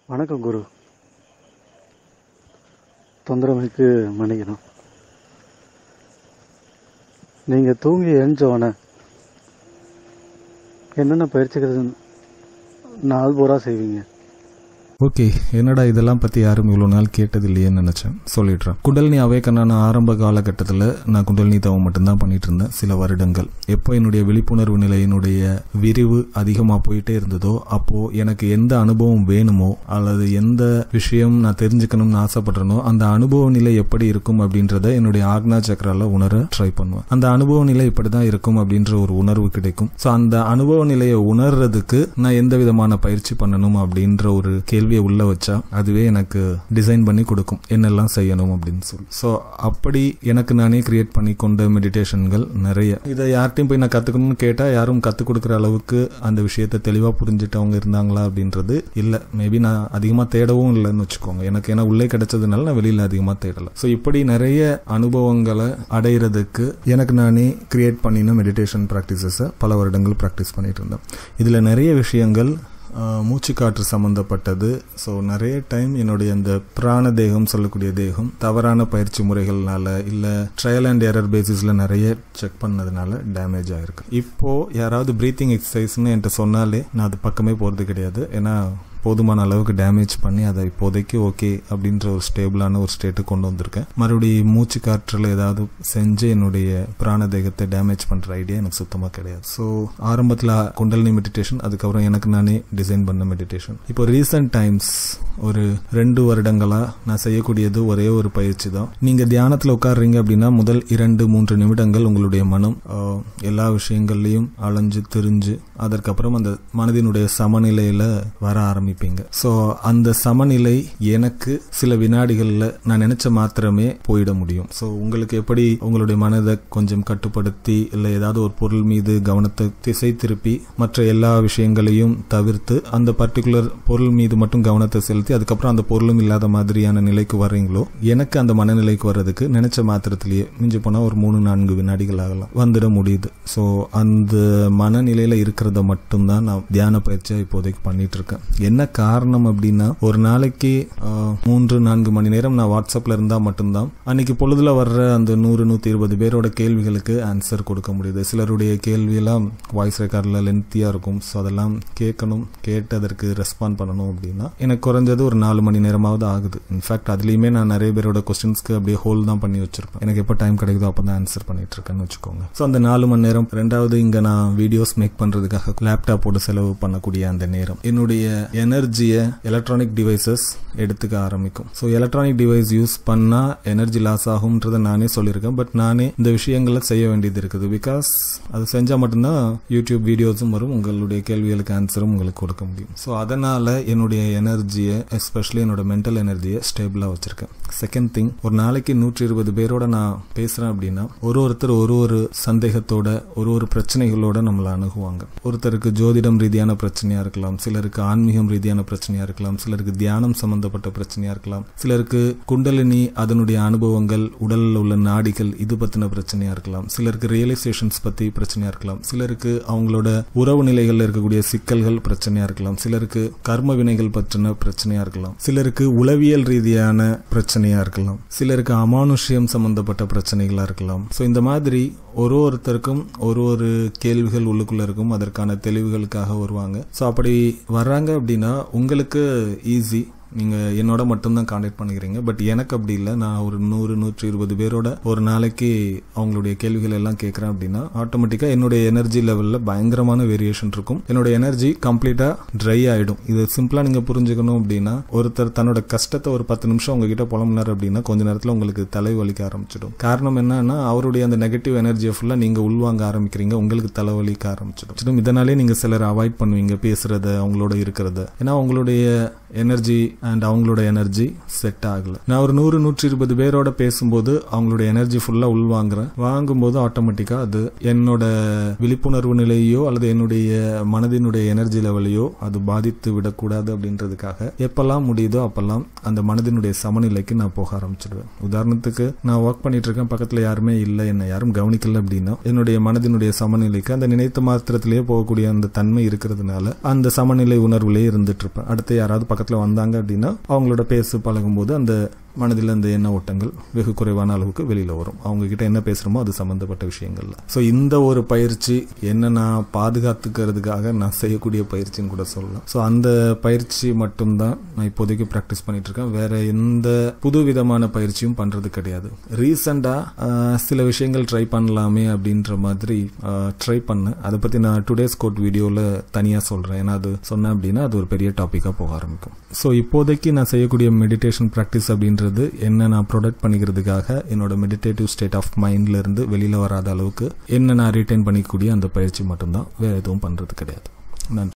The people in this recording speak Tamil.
வணக்கம் குரு தொந்தரவுக்கு மன்னிக்கணும் நீங்கள் தூங்கி எழுந்தோடனே என்னென்ன பயிற்சிகள் நாள் பூரா செய்வீங்க ஓகே என்னடா இதெல்லாம் பற்றி யாரும் இவ்வளோ நாள் கேட்டதில்லையேன்னு நினச்சேன் சொல்லிடுறேன் குண்டலினி அவேக்கனான ஆரம்ப காலகட்டத்தில் நான் குண்டலினி தவம் மட்டும்தான் பண்ணிட்டு இருந்தேன் சில வருடங்கள் எப்போ என்னுடைய விழிப்புணர்வு நிலையினுடைய விரிவு அதிகமாக போயிட்டே இருந்ததோ அப்போது எனக்கு எந்த அனுபவம் வேணுமோ அல்லது எந்த விஷயம் நான் தெரிஞ்சுக்கணும்னு ஆசைப்படுறேனோ அந்த அனுபவ நிலை எப்படி இருக்கும் அப்படின்றத என்னுடைய ஆக்னா சக்கரால உணர ட்ரை பண்ணுவேன் அந்த அனுபவ நிலை இப்படி தான் இருக்கும் அப்படின்ற ஒரு உணர்வு கிடைக்கும் ஸோ அந்த அனுபவ நிலையை உணர்றதுக்கு நான் எந்த விதமான பயிற்சி பண்ணணும் அப்படின்ற ஒரு கேள்வியை உள்ள வச்சா அதுவே எனக்கு டிசைன் பண்ணி கொடுக்கும் என்னெல்லாம் செய்யணும் அப்படின்னு சொல்லி ஸோ அப்படி எனக்கு நானே கிரியேட் பண்ணி கொண்ட மெடிடேஷன்கள் நிறைய இதை யார்ட்டையும் போய் நான் கற்றுக்கணும்னு கேட்டால் யாரும் கற்றுக் கொடுக்குற அளவுக்கு அந்த விஷயத்தை தெளிவாக புரிஞ்சுட்டவங்க இருந்தாங்களா அப்படின்றது இல்லை மேபி நான் அதிகமாக தேடவும் இல்லைன்னு வச்சுக்கோங்க எனக்கு ஏன்னா உள்ளே கிடைச்சதுனால நான் வெளியில் அதிகமாக தேடலை ஸோ இப்படி நிறைய அனுபவங்களை அடையிறதுக்கு எனக்கு நானே கிரியேட் பண்ணின மெடிடேஷன் ப்ராக்டிசஸை பல வருடங்கள் ப்ராக்டிஸ் பண்ணிட்டு இருந்தேன் இதில் நிறைய விஷயங்கள் ஆஹ், மூச்சுக்காற்று சம்மந்தப்பட்டது ஸோ நிறைய டைம் என்னுடைய அந்த பிராண தேகம் சொல்லக்கூடிய தேகம் தவறான பயிற்சி முறைகள்னால இல்லை ட்ரையல் அண்ட் எரர் பேசிஸில் நிறைய செக் பண்ணதுனால டேமேஜ் ஆகிருக்கு இப்போது யாராவது ப்ரீத்திங் எக்ஸசைஸ்னு என்கிட்ட சொன்னாலே நான் அது பக்கமே போகிறது கிடையாது ஏன்னா போதுமான அளவுக்கு டேமேஜ் பண்ணி அதை இப்போதைக்கு ஓகே அப்படின்ற ஒரு ஸ்டேபிளான ஒரு ஸ்டேட்டுக்கு கொண்டு வந்திருக்கேன் மறுபடியும் மூச்சு காற்றில் ஏதாவது செஞ்சு என்னுடைய பிராண தேகத்தை டேமேஜ் பண்ணுற ஐடியா எனக்கு சுத்தமாக கிடையாது ஸோ ஆரம்பத்தில் குண்டலினி மெடிடேஷன் அதுக்கப்புறம் எனக்கு நானே டிசைன் பண்ண மெடிடேஷன் இப்போ ரீசெண்ட் டைம்ஸ் ஒரு ரெண்டு வருடங்களாக நான் செய்யக்கூடியது ஒரே ஒரு பயிற்சி தான் நீங்கள் தியானத்தில் உட்காடுறீங்க அப்படின்னா முதல் இரண்டு மூன்று நிமிடங்கள் உங்களுடைய மனம் ஆஹ், எல்லா விஷயங்கள்லையும் அலைஞ்சு திரிஞ்சு அதற்கப்புறம் அந்த மனதினுடைய சமநிலையில் வர ஆரம்பிப்பீங்க ஸோ அந்த சமநிலை எனக்கு சில வினாடிகளில் நான் நினைச்ச மாத்திரமே போயிட முடியும் ஸோ உங்களுக்கு எப்படி உங்களுடைய மனதை கொஞ்சம் கட்டுப்படுத்தி இல்லை ஏதாவது ஒரு பொருள் மீது கவனத்தை திசை திருப்பி மற்ற எல்லா விஷயங்களையும் தவிர்த்து அந்த பர்டிகுலர் பொருள் மீது மட்டும் கவனத்தை செலுத்தி அதுக்கப்புறம் அந்த பொருளும் இல்லாத மாதிரியான நிலைக்கு வர்றீங்களோ எனக்கு அந்த மனநிலைக்கு வர்றதுக்கு நினைச்ச மாத்திரத்திலேயே மிஞ்சி போனால் ஒரு மூணு நான்கு வினாடிகள் ஆகலாம் வந்துட முடியுது ஸோ அந்த மனநிலையில் இருக்கிறத மட்டும்தான் நான் தியான பயிற்சியாக இப்போதைக்கு பண்ணிட்டு இருக்கேன் என்ன காரணம் அப்படின்னா ஒரு நாளைக்கு ஆஹ், மூன்று நான்கு மணி நேரம் நான் வாட்ஸ்அப்ல இருந்தால் மட்டும்தான் அன்னைக்கு பொழுதுல வர்ற அந்த நூறு நூற்றி இருபது பேரோட கேள்விகளுக்கு ஆன்சர் கொடுக்க முடியுது சிலருடைய கேள்வியெல்லாம் வாய்ஸ் ரெக்கார்டில் லென்த்தியாக இருக்கும் ஸோ அதெல்லாம் கேட்கணும் கேட்டு அதற்கு ரெஸ்பாண்ட் பண்ணணும் அப்படின்னா எனக்கு குறைஞ்சது ஒரு நாலு மணி நேரமாவது ஆகுது இன்ஃபேக்ட் அதுலேயுமே நான் நிறைய பேரோட கொஸ்டின்ஸ்க்கு அப்படியே ஹோல் தான் பண்ணி வச்சிருப்பேன் எனக்கு எப்போ டைம் கிடைக்குதோ அப்போ தான் ஆன்சர் பண்ணிட்டு இருக்கேன்னு வச்சுக்கோங்க ஸோ அந்த நாலு மணி நேரம் ரெண்டாவது இங்கே நான் வீடியோஸ் மேக் பண்ணுறதுக்காக லேப்டாப்போட செலவு பண்ணக்கூடிய அந்த நேரம் என்னுடைய எனர்ஜியை எலக்ட்ரானிக் டிவைசஸ் எடுத்துக்க ஆரம்பிக்கும் ஸோ எலக்ட்ரானிக் டிவைஸ் யூஸ் பண்ணால் எனர்ஜி லாஸ் ஆகும்ன்றதை நானே சொல்லியிருக்கேன் பட் நானே இந்த விஷயங்களை செய்ய வேண்டியது இருக்குது பிகாஸ் அது செஞ்சால் மட்டும்தான் யூடியூப் வீடியோஸும் வரும் உங்களுடைய கேள்விகளுக்கு ஆன்சரும் உங்களுக்கு கொடுக்க முடியும் ஸோ அதனால் என்னுடைய எனர்ஜியை எஸ்பெஷலி என்னோட மென்டல் எனர்ஜியை ஸ்டேபிளாக வச்சுருக்கேன் செகண்ட் திங் ஒரு நாளைக்கு நூற்றி இருபது பேரோட நான் பேசுகிறேன் அப்படின்னா ஒரு ஒருத்தர் ஒரு ஒரு சந்தேகத்தோட ஒரு ஒரு பிரச்சனைகளோட நம்மளை அணுகுவாங்க ஒருத்தருக்கு ஜோதிடம் ரீதியான பிரச்சனையாக இருக்கலாம் சிலருக்கு ஆன்மீகம் ரீதியான பிரச்சனையாக இருக்கலாம் சிலருக்கு தியானம் சம்பந்தப்பட்ட பிரச்சனையாக இருக்கலாம் சிலருக்கு குண்டலினி அதனுடைய அனுபவங்கள் உடலில் உள்ள நாடிகள் இது பற்றின பிரச்சனையாக இருக்கலாம் சிலருக்கு ரியலைசேஷன்ஸ் பற்றி பிரச்சனையாக இருக்கலாம் சிலருக்கு அவங்களோட உறவு நிலைகளில் இருக்கக்கூடிய சிக்கல்கள் பிரச்சனையாக இருக்கலாம் சிலருக்கு கர்ம வினைகள் பற்றின பிரச்சனையாக இருக்கலாம் சிலருக்கு உளவியல் ரீதியான பிரச்சனையாக இருக்கலாம் சிலருக்கு அமானுஷ்யம் சம்பந்தப்பட்ட பிரச்சனைகளாக இருக்கலாம் ஸோ இந்த மாதிரி ஒரு ஒருத்தருக்கும் ஒரு ஒரு கேள்விகள் உள்ளுக்குள்ள இருக்கும் அதற்கான தெளிவுகளுக்காக வருவாங்க ஸோ அப்படி வர்றாங்க அப்படின்னா உங்களுக்கு ஈஸி நீங்கள் என்னோட மட்டும்தான் காண்டாக்ட் பண்ணிக்கிறீங்க பட் எனக்கு அப்படி இல்லை நான் ஒரு நூறு நூற்றி இருபது பேரோட ஒரு நாளைக்கு அவங்களுடைய கேள்விகள் எல்லாம் கேட்குறேன் அப்படின்னா ஆட்டோமேட்டிக்காக என்னுடைய எனர்ஜி லெவலில் பயங்கரமான வேரியேஷன் இருக்கும் என்னோட எனர்ஜி கம்ப்ளீட்டாக ட்ரை ஆகிடும் இது சிம்பிளாக நீங்கள் புரிஞ்சுக்கணும் அப்படின்னா ஒருத்தர் தன்னோட கஷ்டத்தை ஒரு பத்து நிமிஷம் உங்ககிட்ட புலம்புனார் அப்படின்னா கொஞ்ச நேரத்தில் உங்களுக்கு தலை வலிக்க ஆரம்பிச்சிடும் காரணம் என்னன்னா அவருடைய அந்த நெகட்டிவ் எனர்ஜியை ஃபுல்லாக நீங்கள் உள்வாங்க ஆரம்பிக்கிறீங்க உங்களுக்கு தலைவலிக்க ஆரம்பிச்சிடும் இதனாலே நீங்கள் சிலர் அவாய்ட் பண்ணுவீங்க பேசுறத அவங்களோட இருக்கிறத ஏன்னா உங்களுடைய எனர்ஜி அண்ட் அவங்களோட எனர்ஜி செட் ஆகல நான் ஒரு நூறு நூற்றி இருபது பேரோட பேசும்போது அவங்களோட எனர்ஜி ஃபுல்லா உள்வாங்குறேன் வாங்கும்போது ஆட்டோமேட்டிக்கா அது என்னோட விழிப்புணர்வு நிலையோ அல்லது என்னுடைய மனதினுடைய எனர்ஜி லெவலையோ அது பாதித்து விடக்கூடாது அப்படின்றதுக்காக எப்பெல்லாம் முடியுதோ அப்பெல்லாம் அந்த மனதினுடைய சமநிலைக்கு நான் போக ஆரம்பிச்சிடுவேன் உதாரணத்துக்கு நான் ஒர்க் பண்ணிட்டு இருக்கேன் பக்கத்துல யாருமே இல்லை என்ன யாரும் கவனிக்கல அப்படின்னா என்னுடைய மனதினுடைய சமநிலைக்கு அந்த நினைத்த மாத்திரத்திலேயே போகக்கூடிய அந்த தன்மை இருக்கிறதுனால அந்த சமநிலை உணர்வுலேயே இருந்துட்டு இருப்பேன் அடுத்து யாராவது பக்கத்துல வந்தாங்க அப்படின்னா அவங்களோட பேசு பழகும்போது அந்த மனதில் அந்த எண்ண ஓட்டங்கள் வெகு குறைவான அளவுக்கு வெளியில வரும் அவங்க கிட்ட என்ன பேசுறோமோ அது சம்பந்தப்பட்ட விஷயங்கள்ல ஸோ இந்த ஒரு பயிற்சி என்ன நான் பாதுகாத்துக்கிறதுக்காக நான் செய்யக்கூடிய பயிற்சின்னு கூட சொல்லலாம் ஸோ அந்த பயிற்சி மட்டும்தான் நான் இப்போதைக்கு ப்ராக்டிஸ் பண்ணிட்டு இருக்கேன் வேற எந்த புது விதமான பயிற்சியும் பண்றது கிடையாது ரீசெண்டா சில விஷயங்கள் ட்ரை பண்ணலாமே அப்படின்ற மாதிரி ட்ரை பண்ணேன் அதை பத்தி நான் டுடேஸ் கோட் வீடியோல தனியா சொல்றேன் ஏன்னா அது சொன்னேன் அப்படின்னா அது ஒரு பெரிய டாபிக்கா போக ஆரம்பிக்கும் ஸோ இப்போதைக்கு நான் செய்யக்கூடிய மெடிடேஷன் ப்ராக்டிஸ் அப்படின்றது என்ன நான் ப்ரொடக்ட் பண்ணிக்கிறதுக்காக என்னோட மெடிடேட்டிவ் ஸ்டேட் ஆஃப் மைண்ட்ல இருந்து வெளியில வராத அளவுக்கு என்ன நான் ரிட்டைன் பண்ணிக்கக்கூடிய அந்த பயிற்சி மட்டும்தான் வேற எதுவும் பண்றது கிடையாது நன்றி